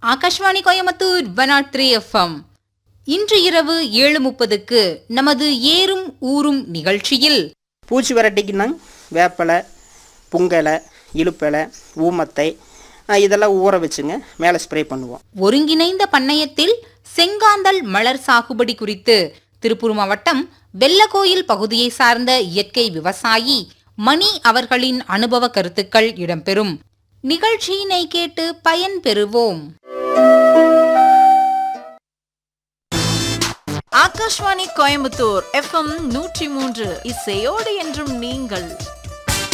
Akashvani Coimbatore one three FM இன்று இரவு ஏழு முப்பதுக்கு நமது ஏறும் ஊரும் நிகழ்ச்சியில் பூச்சி விரட்டிக்குன்னா வேப்பலை புங்கலை இழுப்பலை ஊமத்தை அஹ் இதெல்லாம் ஊற வச்சுங்க மேலே ஸ்ப்ரே பண்ணுவோம் ஒருங்கிணைந்த பண்ணையத்தில் செங்காந்தல் மலர் சாகுபடி குறித்து திருப்பூர் மாவட்டம் வெள்ளக்கோயில் பகுதியை சார்ந்த இயற்கை விவசாயி மணி அவர்களின் அனுபவ கருத்துக்கள் இடம்பெறும் நிகழ்ச்சியினை கேட்டு பயன் பெறுவோம் ஆகாஷ்வாணி கோயம்புத்தூர் எஃப்எம் நூற்றி மூன்று இசையோடு என்றும் நீங்கள்